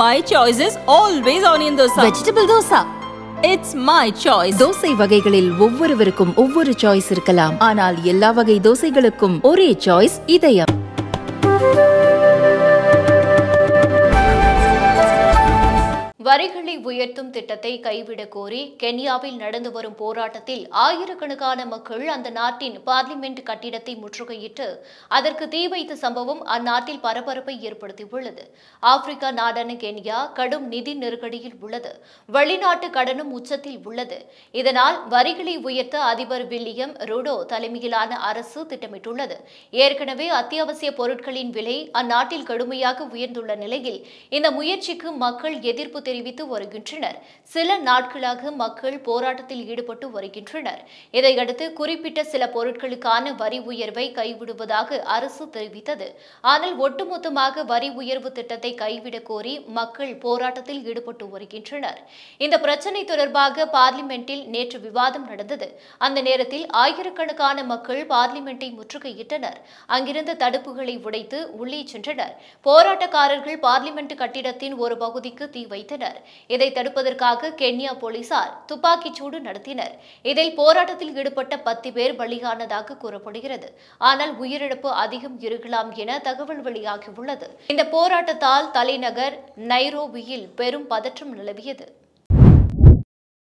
My choice is always onion dosa. Vegetable dosa It's my choice. தோசை வகைகளில் ஒவ்வொருவருக்கும் ஒவ்வொரு சாய்ஸ் இருக்கலாம் ஆனால் எல்லா வகை தோசைகளுக்கும் ஒரே சாய்ஸ் இதயம் வரிகளை உயர்த்தும் திட்டத்தை கைவிடக் கோரி கென்யாவில் நடந்து வரும் போராட்டத்தில் ஆயிரக்கணக்கான மக்கள் அந்த நாட்டின் பார்லிமெண்ட் கட்டிடத்தை முற்றுகையிட்டு அதற்கு தீ வைத்த சம்பவம் அந்நாட்டில் பரபரப்பை ஏற்படுத்தியுள்ளது ஆப்பிரிக்கா நாடான கென்யா கடும் நிதி நெருக்கடியில் உள்ளது வெளிநாட்டு கடனும் உச்சத்தில் உள்ளது இதனால் வரிகளை உயர்த்த அதிபர் வில்லியம் ரூடோ தலைமையிலான அரசு திட்டமிட்டுள்ளது ஏற்கனவே அத்தியாவசிய பொருட்களின் விலை அந்நாட்டில் கடுமையாக உயர்ந்துள்ள நிலையில் இந்த முயற்சிக்கு மக்கள் எதிர்ப்பு தெரிவித்து வருகின்றனர் சில நாட்களாக மக்கள் போராட்டத்தில் ஈடுபட்டு வருகின்றனர் இதையடுத்து குறிப்பிட்ட சில பொருட்களுக்கான வரி உயர்வை கைவிடுவதாக அரசு தெரிவித்தது ஆனால் ஒட்டுமொத்தமாக வரி உயர்வு திட்டத்தை கைவிடக் கோரி மக்கள் போராட்டத்தில் ஈடுபட்டு வருகின்றனர் இந்த பிரச்சினை தொடர்பாக பார்லிமெண்டில் நேற்று விவாதம் நடந்தது அந்த நேரத்தில் ஆயிரக்கணக்கான மக்கள் பார்லிமெண்டை முற்றுகையிட்டனர் அங்கிருந்த தடுப்புகளை உடைத்து உள்ளே சென்றனர் போராட்டக்காரர்கள் பார்லிமெண்ட் கட்டிடத்தின் ஒரு பகுதிக்கு தீ வைத்தனர் இதை தடுப்பதற்காக கென்யா போலீசார் துப்பாக்கிச் சூடு நடத்தினர் இதில் போராட்டத்தில் ஈடுபட்ட பத்து பேர் பலியானதாக கூறப்படுகிறது ஆனால் உயிரிழப்பு அதிகம் இருக்கலாம் என தகவல் வெளியாகியுள்ளது இந்த போராட்டத்தால் தலைநகர் நைரோபியில் பெரும் பதற்றம் நிலவியது